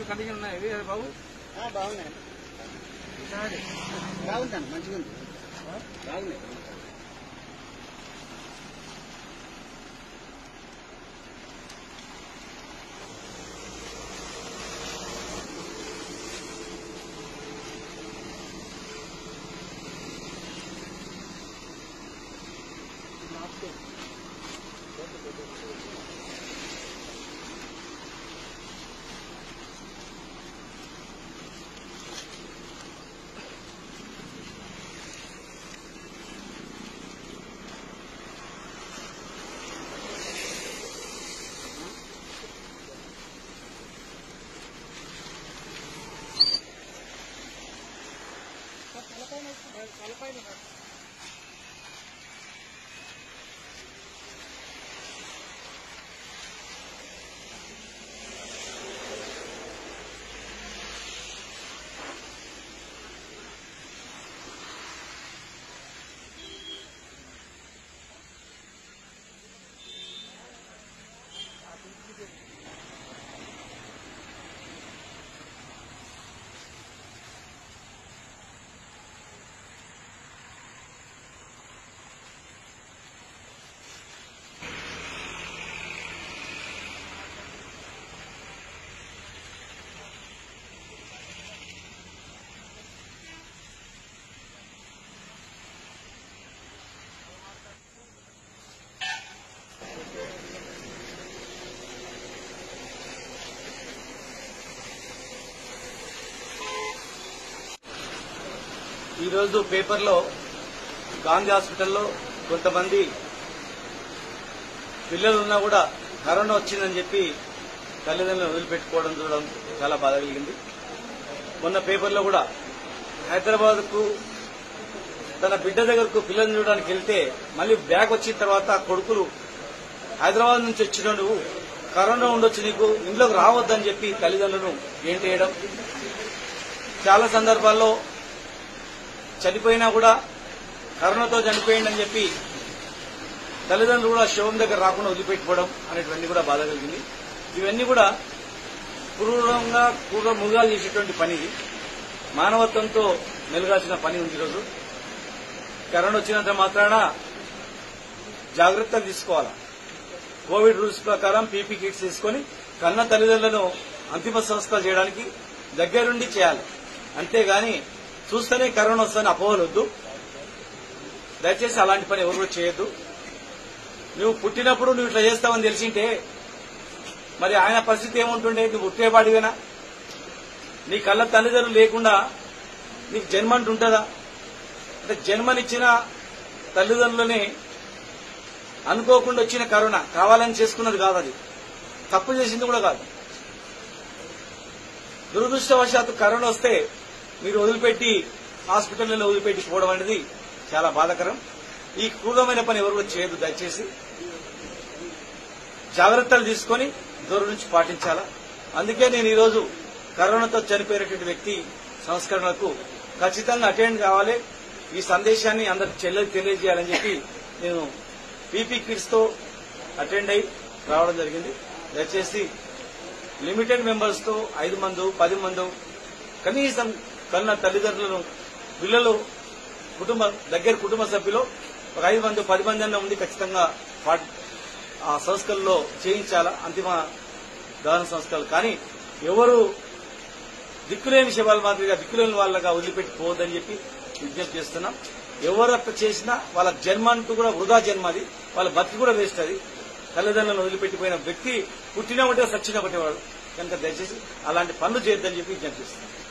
మంచి కండిషన్ ఉన్నాయి ఇవి బాబు ఆ, బాగున్నాయి బాగుందండి మంచిగా ఉంది బాగున్నాయి ఈరోజు పేపర్లో గాంధీ హాస్పిటల్లో కొంతమంది పిల్లలు ఉన్నా కూడా కరోనా వచ్చిందని చెప్పి తల్లిదండ్రులను వదిలిపెట్టుకోవడం చూడడం చాలా బాధ కలిగింది మొన్న పేపర్లో కూడా హైదరాబాద్ కు తన బిడ్డ దగ్గరకు పిల్లల్ని చూడడానికి వెళ్తే మళ్ళీ బ్యాగ్ వచ్చిన తర్వాత కొడుకులు హైదరాబాద్ నుంచి వచ్చిన నువ్వు కరోనా ఉండొచ్చు నీకు ఇంట్లోకి రావద్దని చెప్పి తల్లిదండ్రులను ఏంటేయడం చాలా సందర్భాల్లో చనిపోయినా కూడా కరోనాతో చనిపోయిందని చెప్పి తల్లిదండ్రులు కూడా శవం దగ్గర రాకుండా వదిలిపెట్టుకోవడం అనేటువంటిది కూడా బాధ కలిగింది ఇవన్నీ కూడా క్రూరంగా క్రూర మృగాలు చేసేటువంటి పని ఇది మానవత్వంతో మెలుగాల్సిన పని ఉంది ఈరోజు కరోనా వచ్చినంత మాత్రాన జాగ్రత్తలు తీసుకోవాలి కోవిడ్ రూల్స్ ప్రకారం పీపీ కిట్స్ తీసుకొని కన్న తల్లిదండ్రులను అంతిమ సంస్కారం చేయడానికి దగ్గరుండి చేయాలి అంతేగాని చూస్తేనే కరోనా వస్తుందని అపోహలొద్దు దయచేసి అలాంటి పని ఎవరు కూడా చేయొద్దు నువ్వు పుట్టినప్పుడు నువ్వు ఇట్లా చేస్తావని తెలిసింటే మరి ఆయన పరిస్థితి ఏముంటుండే నువ్వు పుట్టేపాడివేనా నీ కళ్ళ తల్లిదండ్రులు లేకుండా నీకు జన్మ అంటూ ఉంటుందా అంటే జన్మనిచ్చిన తల్లిదండ్రులని అనుకోకుండా వచ్చిన కరోనా కావాలని చేసుకున్నది కాదు అది తప్పు చేసింది కూడా కాదు దురదృష్టవశాత్తు కరోనా వస్తే మీరు వదిలిపెట్టి హాస్పిటల్లో వదిలిపెట్టి పోవడం అనేది చాలా బాధాకరం ఈ క్రూరమైన పని ఎవరు కూడా చేయదు దయచేసి జాగ్రత్తలు తీసుకొని దూరం నుంచి పాటించాలా అందుకే నేను ఈరోజు కరోనాతో చనిపోయినటువంటి వ్యక్తి సంస్కరణలకు ఖచ్చితంగా అటెండ్ కావాలి ఈ సందేశాన్ని అందరికి చెల్లెలు తెలియజేయాలని చెప్పి నేను పీపీ కిడ్స్ తో అటెండ్ అయి రావడం జరిగింది దయచేసి లిమిటెడ్ మెంబర్స్ తో ఐదు మంది పది మంది కనీసం కన్న తల్లిదండ్రులను పిల్లలు కుటుంబ దగ్గర కుటుంబ సభ్యులు ఒక ఐదు మంది పది మంది అన్న ఉండి ఖచ్చితంగా పాటి- ఆ సంస్కరణలో చేయించాలా అంతిమ దహన సంస్కరణలు కానీ ఎవరు దిక్కులేని శవాల మాదిరిగా దిక్కులేని వాళ్ళగా వదిలిపెట్టి పోవద్దని చెప్పి విజ్ఞప్తి చేస్తున్నాం ఎవరు అట్లా చేసినా వాళ్ళ జన్మ అంటూ కూడా వృధా జన్మ అది వాళ్ళ బతికి కూడా వేస్ట్ అది తల్లిదండ్రులను వదిలిపెట్టిపోయిన వ్యక్తి పుట్టిన ఒకటే సచ్చిన ఒకటే వాడు కనుక దయచేసి అలాంటి పనులు చేయొద్దని చెప్పి విజ్ఞప్తి చేస్తున్నాం